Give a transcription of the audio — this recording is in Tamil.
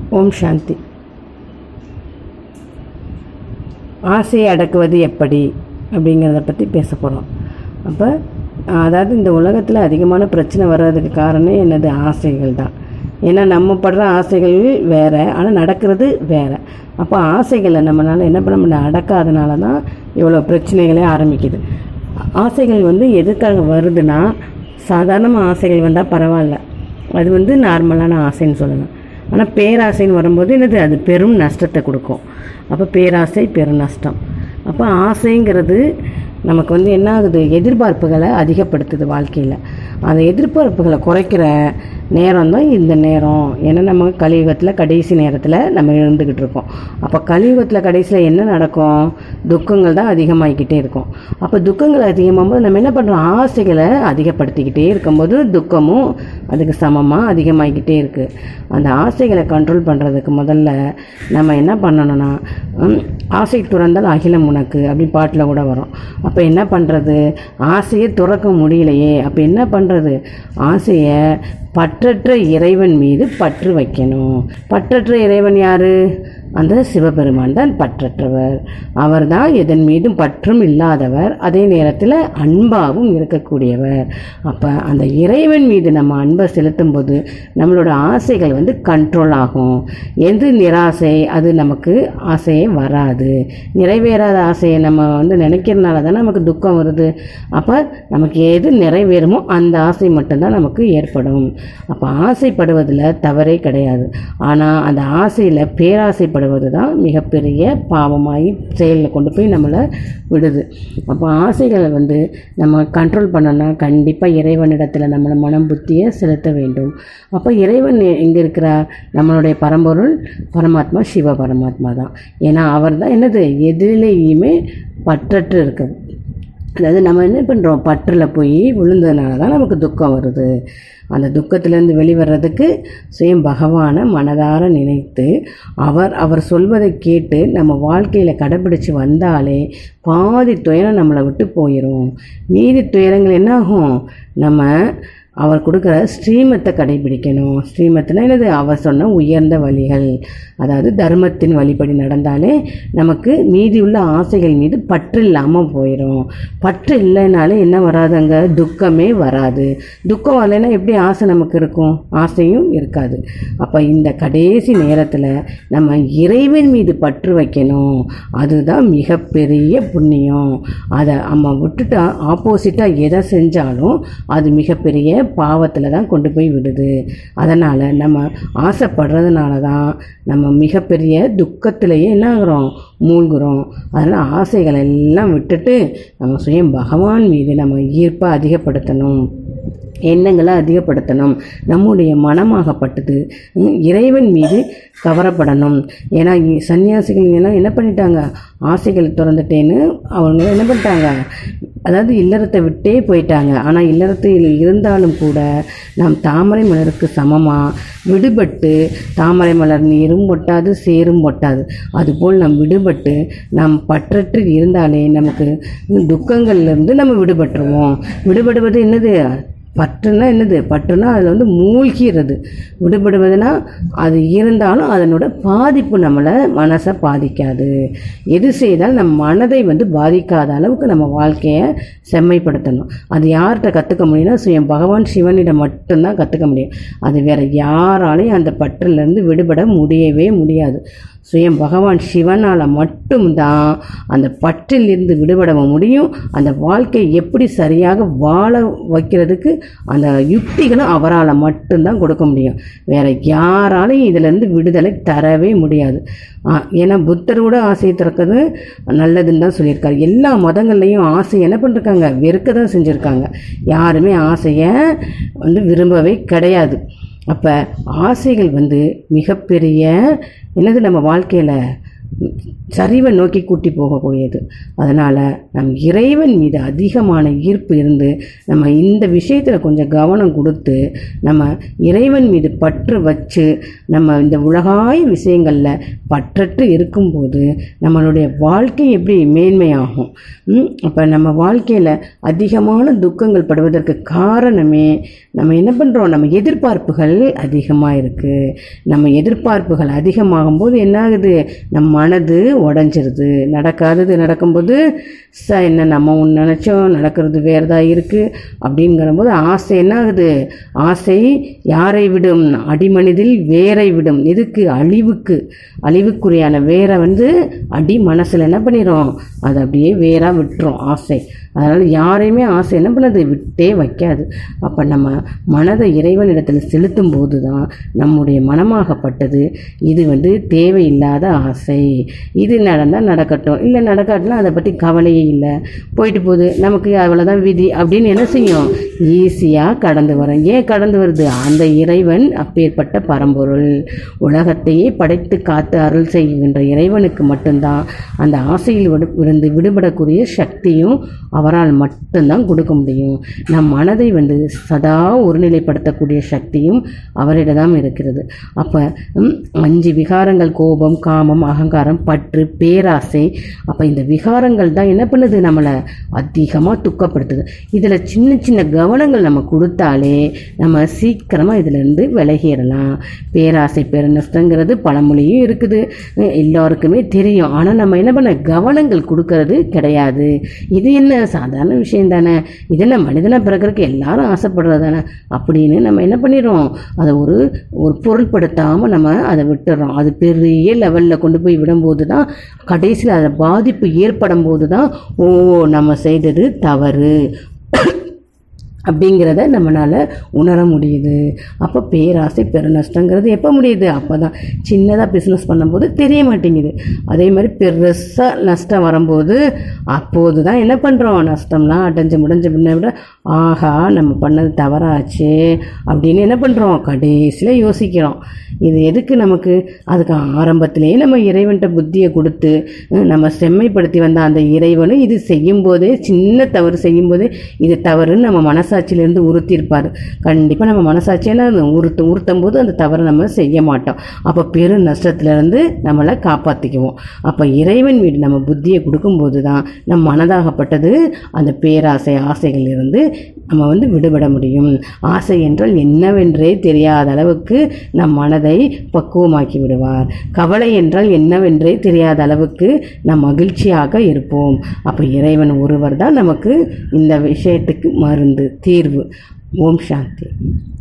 ஓம் சாந்தி ஆசையை அடக்குவது எப்படி அப்படிங்கிறத பற்றி பேச போகிறோம் அப்போ அதாவது இந்த உலகத்தில் அதிகமான பிரச்சனை வர்றதுக்கு காரணம் என்னது ஆசைகள் தான் ஏன்னா நம்ம படுற ஆசைகள் வேறு ஆனால் நடக்கிறது வேறு அப்போ ஆசைகளை நம்மளால் என்ன பண்ண முடியல அடக்காதனால தான் இவ்வளோ பிரச்சனைகளே ஆரம்பிக்குது ஆசைகள் வந்து எதுக்காக வருதுன்னா சாதாரணமாக ஆசைகள் வந்தால் பரவாயில்ல அது வந்து நார்மலான ஆசைன்னு சொல்லலாம் ஆனால் பேராசைன்னு வரும்போது என்னது அது பெரும் நஷ்டத்தை கொடுக்கும் அப்போ பேராசை பெரும் நஷ்டம் அப்போ ஆசைங்கிறது நமக்கு வந்து என்ன ஆகுது எதிர்பார்ப்புகளை அதிகப்படுத்துது வாழ்க்கையில் அந்த எதிர்பார்ப்புகளை குறைக்கிற நேரம் தான் இந்த நேரம் ஏன்னா நம்ம கலியுகத்தில் கடைசி நேரத்தில் நம்ம இருந்துக்கிட்டு இருக்கோம் அப்போ கலியுகத்தில் கடைசியில் என்ன நடக்கும் துக்கங்கள் தான் அதிகமாகிக்கிட்டே இருக்கும் அப்போ துக்கங்கள் அதிகமாகும்போது நம்ம என்ன பண்ணுறோம் ஆசைகளை அதிகப்படுத்திக்கிட்டே இருக்கும்போது துக்கமும் அதுக்கு சமமாக அதிகமாகிக்கிட்டே இருக்குது அந்த ஆசைகளை கண்ட்ரோல் பண்ணுறதுக்கு முதல்ல நம்ம என்ன பண்ணணும்னா ம், ஆசை துறந்தால் அகிலம் உனக்கு அப்படி பாட்டில் கூட வரும் அப்போ என்ன பண்ணுறது ஆசையை துறக்க முடியலையே அப்போ என்ன பண்ணுறது ஆசையை பற்றற்ற இறைவன் மீது பற்று வைக்கணும் பற்றற்ற இறைவன் யாரு அந்த சிவபெருமான் தான் பற்றற்றவர் அவர் தான் எதன் மீதும் பற்றும் இல்லாதவர் அதே நேரத்தில் அன்பாகவும் இருக்கக்கூடியவர் அப்போ அந்த இறைவன் மீது நம்ம அன்பை செலுத்தும் போது நம்மளோட ஆசைகள் வந்து கண்ட்ரோல் ஆகும் எது நிராசை அது நமக்கு ஆசையே வராது நிறைவேறாத ஆசையை நம்ம வந்து நினைக்கிறதுனால தான் நமக்கு துக்கம் வருது அப்போ நமக்கு எது நிறைவேறுமோ அந்த ஆசை மட்டும்தான் நமக்கு ஏற்படும் அப்போ ஆசைப்படுவதில் தவறே கிடையாது ஆனால் அந்த ஆசையில் பேராசைப்படுவது தான் மிகப்பெரிய பாவமாகி செயலில் கொண்டு போய் நம்மளை விடுது அப்போ ஆசைகளை வந்து நம்ம கண்ட்ரோல் பண்ணோன்னா கண்டிப்பாக இறைவனிடத்தில் நம்மளை மனம் புத்தியை செலுத்த வேண்டும் அப்போ இறைவன் எங்கே இருக்கிறார் நம்மளுடைய பரம்பொருள் பரமாத்மா சிவ பரமாத்மா தான் ஏன்னா அவர் தான் என்னது எதிலேயுமே பற்றற்று இருக்குது அதாவது நம்ம என்ன பண்ணுறோம் பற்றில் போய் விழுந்ததுனால தான் நமக்கு துக்கம் வருது அந்த துக்கத்திலேருந்து வெளிவர்றதுக்கு சுயம் பகவானை மனதார நினைத்து அவர் அவர் சொல்வதை கேட்டு நம்ம வாழ்க்கையில் கடைப்பிடிச்சு வந்தாலே பாதி துயரம் நம்மளை விட்டு போயிடும் மீதி துயரங்கள் என்ன ஆகும் நம்ம அவர் கொடுக்குற ஸ்ரீமத்தை கடைபிடிக்கணும் ஸ்ரீமத்துனா என்னது அவர் சொன்ன உயர்ந்த வழிகள் அதாவது தர்மத்தின் வழிபடி நடந்தாலே நமக்கு மீதி உள்ள ஆசைகள் மீது பற்று இல்லாமல் போயிடும் பற்று இல்லைனாலே என்ன வராது அங்கே துக்கமே வராது துக்கம் வரலைன்னா எப்படி ஆசை நமக்கு இருக்கும் ஆசையும் இருக்காது அப்போ இந்த கடைசி நேரத்தில் நம்ம இறைவன் மீது பற்று வைக்கணும் அதுதான் மிகப்பெரிய புண்ணியம் அதை நம்ம விட்டுட்டா ஆப்போசிட்டாக எதை செஞ்சாலும் அது மிகப்பெரிய பாவத்தில் தான் கொண்டு போய் விடுது அதனால் நம்ம ஆசைப்படுறதுனால தான் நம்ம மிகப்பெரிய துக்கத்திலேயே என்ன ஆகுறோம் மூழ்குறோம் அதனால் ஆசைகளை எல்லாம் விட்டுட்டு நம்ம சுயம் பகவான் மீது நம்ம ஈர்ப்பை அதிகப்படுத்தணும் எண்ணங்களை அதிகப்படுத்தணும் நம்முடைய மனமாகப்பட்டது ம், இறைவன் மீது கவரப்படணும் ஏன்னா இ- சன்னியாசிகள் எல்லாம் என்ன பண்ணிட்டாங்க ஆசைகளை திறந்துட்டேன்னு அவங்க என்ன பண்ணிட்டாங்க அதாவது இல்லறத்தை விட்டே போயிட்டாங்க ஆனால் இல்லறத்தில் இருந்தாலும் கூட நாம் தாமரை மலருக்கு சமமாக விடுபட்டு தாமரை மலர் நீரும் ஒட்டாது சேரும் ஒட்டாது அதுபோல் நாம் விடுபட்டு நாம் பற்றற்று இருந்தாலே நமக்கு துக்கங்கள்லேருந்து நம்ம விடுபட்டுருவோம் விடுபடுவது என்னது பற்றுனா என்னது பற்றுனா அதில் வந்து மூழ்கிறது விடுபடுவதுனா அது இருந்தாலும் அதனோட பாதிப்பு நம்மளை மனசை பாதிக்காது எது செய்தாலும் நம்ம மனதை வந்து பாதிக்காத அளவுக்கு நம்ம வாழ்க்கையை செம்மைப்படுத்தணும் அது யார்கிட்ட கற்றுக்க முடியும்னா சுயம் பகவான் சிவனிடம் மட்டும்தான் கற்றுக்க முடியும் அது வேற யாராலையும் அந்த பற்றிலிருந்து விடுபட முடியவே முடியாது சுயம் பகவான் சிவனால் மட்டும்தான் அந்த பற்றிலிருந்து விடுபட முடியும் அந்த வாழ்க்கை எப்படி சரியாக வாழ வைக்கிறதுக்கு அந்த யுக்திகளும் அவரால் மட்டும்தான் கொடுக்க முடியும் வேற யாராலையும் இதிலேருந்து விடுதலை தரவே முடியாது ஆ, ஏன்னா புத்தர் கூட ஆசையை திறக்கிறது நல்லதுன்னு தான் சொல்லியிருக்காரு எல்லா மதங்கள்லையும் ஆசை என்ன பண்ணிருக்காங்க வெறுக்க தான் செஞ்சுருக்காங்க யாருமே ஆசையை வந்து விரும்பவே கிடையாது அப்போ ஆசைகள் வந்து மிகப்பெரிய என்னது நம்ம வாழ்க்கையில் சரிவை நோக்கி கூட்டி போகக்கூடியது அதனால் நம் இறைவன் மீது அதிகமான ஈர்ப்பு இருந்து நம்ம இந்த விஷயத்தில் கொஞ்சம் கவனம் கொடுத்து நம்ம இறைவன் மீது பற்று வச்சு நம்ம இந்த உலகாய விஷயங்களில் பற்றற்று இருக்கும்போது நம்மளுடைய வாழ்க்கை எப்படி மேன்மையாகும் அப்போ நம்ம வாழ்க்கையில் அதிகமான துக்கங்கள் படுவதற்கு காரணமே நம்ம என்ன பண்ணுறோம் நம்ம எதிர்பார்ப்புகள் அதிகமாக இருக்குது நம்ம எதிர்பார்ப்புகள் அதிகமாகும் போது என்ன ஆகுது நம் மனது உடஞ்சிருது நடக்காதது நடக்கும்போது ச என்ன நம்ம ஒன்று நினச்சோம் நடக்கிறது வேறதா இருக்குது அப்படிங்கிறபோது ஆசை என்ன ஆகுது ஆசை யாரை விடும் அடிமனிதில் வேரை விடும் எதுக்கு அழிவுக்கு அழிவுக்குரியான வேரை வந்து அடி மனசில் என்ன பண்ணிடும் அதை அப்படியே வேறாக விட்டுரும் ஆசை அதனால் யாரையுமே ஆசை என்ன பண்ணது விட்டே வைக்காது அப்போ நம்ம மனதை இறைவனிடத்தில் செலுத்தும் போது தான் நம்முடைய மனமாகப்பட்டது இது வந்து தேவையில்லாத ஆசை இது நடந்தால் நடக்கட்டும் இல்லை நடக்காட்டினா அதை பற்றி கவலையே இல்லை போயிட்டு போகுது நமக்கு அவ்வளோதான் விதி அப்படின்னு என்ன செய்யும் ஈஸியாக கடந்து வரும் ஏன் கடந்து வருது அந்த இறைவன் அப்பேற்பட்ட பரம்பொருள் உலகத்தையே படைத்து காத்து அருள் செய்கின்ற இறைவனுக்கு மட்டும்தான் அந்த ஆசையில் விடு இருந்து விடுபடக்கூடிய சக்தியும் அவரால் மட்டும்தான் கொடுக்க முடியும் நம் மனதை வந்து சதா ஒருநிலைப்படுத்தக்கூடிய சக்தியும் அவரிடம் தான் இருக்கிறது அப்போ அஞ்சு விகாரங்கள் கோபம் காமம் அகங்காரம் பற்று பேராசை அப்போ இந்த விகாரங்கள் தான் என்ன பண்ணுது நம்மளை அதிகமாக துக்கப்படுத்துது இதில் சின்ன சின்ன கவனங்கள் நம்ம கொடுத்தாலே நம்ம சீக்கிரமாக இதிலேருந்து விலகிடலாம் பேராசை பெருநஷ்டங்கிறது பழமொழியும் இருக்குது எல்லாருக்குமே தெரியும் ஆனால் நம்ம என்ன பண்ண கவனங்கள் கொடுக்கறது கிடையாது இது என்ன சாதாரண விஷயம் தானே இதெல்லாம் மனிதனாக பிறக்கிறதுக்கு எல்லாரும் ஆசைப்படுறது தானே அப்படின்னு நம்ம என்ன பண்ணிடுறோம் அதை ஒரு ஒரு பொருட்படுத்தாமல் நம்ம அதை விட்டுறோம் அது பெரிய லெவலில் கொண்டு போய் விடும்போது தான் கடைசியில் அதை பாதிப்பு ஏற்படும் போது தான் ஓ நம்ம செய்தது தவறு அப்படிங்கிறத நம்மளால் உணர முடியுது அப்போ பேராசை பெருநஷ்டங்கிறது எப்போ முடியுது அப்போ தான் சின்னதாக பிஸ்னஸ் பண்ணும்போது தெரிய மாட்டேங்குது அதே மாதிரி பெருசாக நஷ்டம் வரும்போது அப்போது தான் என்ன பண்ணுறோம் நஷ்டம்லாம் அடைஞ்சு முடிஞ்ச பின்ன விட ஆஹா நம்ம பண்ணது தவறாச்சு அப்படின்னு என்ன பண்ணுறோம் கடைசியில் யோசிக்கிறோம் இது எதுக்கு நமக்கு அதுக்கு ஆரம்பத்திலேயே நம்ம இறைவன்கிட்ட புத்தியை கொடுத்து நம்ம செம்மைப்படுத்தி வந்த அந்த இறைவனும் இது செய்யும்போதே சின்ன தவறு செய்யும்போதே இது தவறுன்னு நம்ம மனசாட்சியிலேருந்து உறுத்தியிருப்பார் கண்டிப்பாக நம்ம மனசாட்சியில் உறுத்து உறுத்தும் போது அந்த தவறை நம்ம செய்ய மாட்டோம் அப்போ பெரு நஷ்டத்துலேருந்து நம்மளை காப்பாற்றிக்குவோம் அப்போ இறைவன் வீடு நம்ம புத்தியை கொடுக்கும்போது தான் நம் மனதாகப்பட்டது அந்த பேராசை ஆசைகள் இருந்து நம்ம வந்து விடுபட முடியும் ஆசை என்றால் என்னவென்றே தெரியாத அளவுக்கு நம் மனதை பக்குவமாக்கி விடுவார் கவலை என்றால் என்னவென்றே தெரியாத அளவுக்கு நாம் மகிழ்ச்சியாக இருப்போம் அப்போ இறைவன் ஒருவர் தான் நமக்கு இந்த விஷயத்துக்கு மருந்து தீர்வு ஓம் சாந்தி